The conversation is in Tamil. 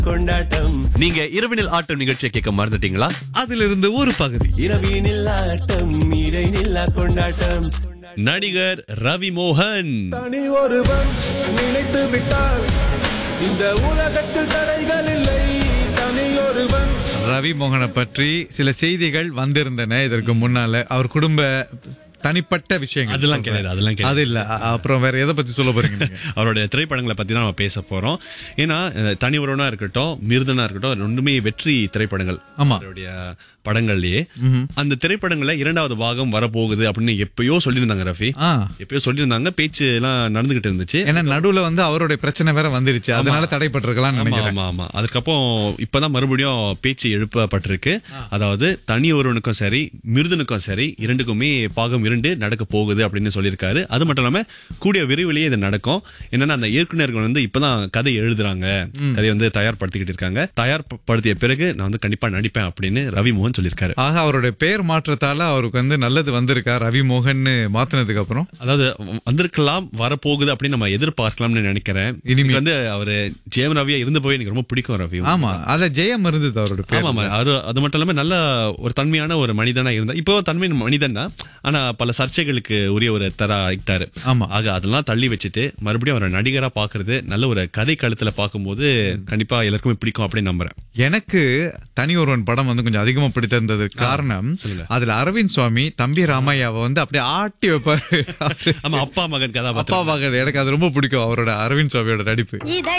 கொண்டாட்டம் நீங்க இரவினில் ஆட்டம் நிகழ்ச்சியை கேட்க மறந்துட்டீங்களா அதிலிருந்து ஒரு பகுதி இரவினில் ஆட்டம் இடைநில்லா கொண்டாட்டம் நடிகர் ரவி மோகன் தனி ஒருவன் நினைத்து விட்டால் இந்த உலகத்தில் தடைகள் இல்லை தனி ஒருவன் ரவி மோகனை பற்றி சில செய்திகள் வந்திருந்தன இதற்கு முன்னால அவர் குடும்ப தனிப்பட்ட விஷயங்கள் அதெல்லாம் சொல்றேன். கிடையாது, அதெல்லாம் கிடையாது. அது இல்ல அ- அப்புறம் வேற எதை பத்தி சொல்ல போறீங்க நீங்க? அவருடைய திரைப்படங்களை பத்தி தான் நம்ம பேச போறோம் ஏன்னா அஹ், தனி ஒருவனா இருக்கட்டும் மிருதனா இருக்கட்டும் ரெண்டுமே வெற்றி திரைப்படங்கள் ஆமா. அவருடைய படங்கள்லயே அந்த திரைப்படங்கள்ல இரண்டாவது பாகம் வரப்போகுது அப்படின்னு எப்பயோ சொல்லியிருந்தாங்க ரஃபி ஆ எப்பயோ சொல்லியிருந்தாங்க பேச்சு எல்லாம் நடந்துகிட்டு இருந்துச்சு ஏன்னா நடுவுல வந்து அவருடைய பிரச்சனை வேற வந்துருச்சு அதனால தடைப்பட்டிருக்கலாம் ஆமா நினைக்கிறேன் ஆமா ஆமா அதுக்கப்புறம் இப்பதான் மறுபடியும் பேச்சு எழுப்பப்பட்டிருக்கு அதாவது தனி ஒருவனுக்கும் சரி மிருதனுக்கும் சரி இரண்டுக்குமே பாகம் இரண்டு நடக்க போகுது அப்படின்னு சொல்லியிருக்காரு அது மட்டும் இல்லாம கூடிய விரைவிலேயே இது நடக்கும் என்னன்னா அந்த இயக்குனர்கள் வந்து இப்பதான் கதை எழுதுறாங்க கதையை வந்து தயார்படுத்திக்கிட்டு இருக்காங்க தயார்படுத்திய பிறகு நான் வந்து கண்டிப்பா நடிப்பேன் அப்படின்னு ரவி மோகன் சொல்லியிருக்காரு ஆக அவருடைய பெயர் மாற்றத்தால அவருக்கு வந்து நல்லது வந்திருக்கா ரவி மோகன் மாத்தினதுக்கு அப்புறம் அதாவது வந்திருக்கலாம் வரப்போகுது அப்படின்னு நம்ம எதிர்பார்க்கலாம்னு நினைக்கிறேன் இனிமே. இனிமே வந்து அவரு ஜெயம் ரவியா இருந்த போய் எனக்கு ரொம்ப பிடிக்கும் ரவி ஆமா அத ஜெயம் இருந்தது அவரோட பேர் ஆமா ஆமா அது அது மட்டும் இல்லாம நல்ல ஒரு தன்மையான ஒரு மனிதனா இருந்தா இப்போ தன்மை மனிதன் தான் ஆனா பல சர்ச்சைகளுக்கு உரிய ஒரு தர ஆயிட்டாரு ஆமா. ஆக அதெல்லாம் தள்ளி வச்சுட்டு மறுபடியும் அவரை நடிகரா பாக்குறது நல்ல ஒரு கதை களத்துல பார்க்கும்போது கண்டிப்பா எல்லாருக்குமே பிடிக்கும் அப்படின்னு நம்புறேன் எனக்கு தனி ஒருவன் படம் வந்து கொஞ்சம் அதிகமா பிடித்திருந்தது காரணம் சொல்லுங்க. அதுல அரவிந்த் சுவாமி தம்பி ராமையாவை வந்து அப்படியே ஆட்டி வைப்பாரு ஆமா அப்பா மகன் கதாபாத்திரம் அப்பா மகன் எனக்கு அது ரொம்ப பிடிக்கும் அவரோட அரவிந்த் சுவாமியோட நடிப்பு இதழ்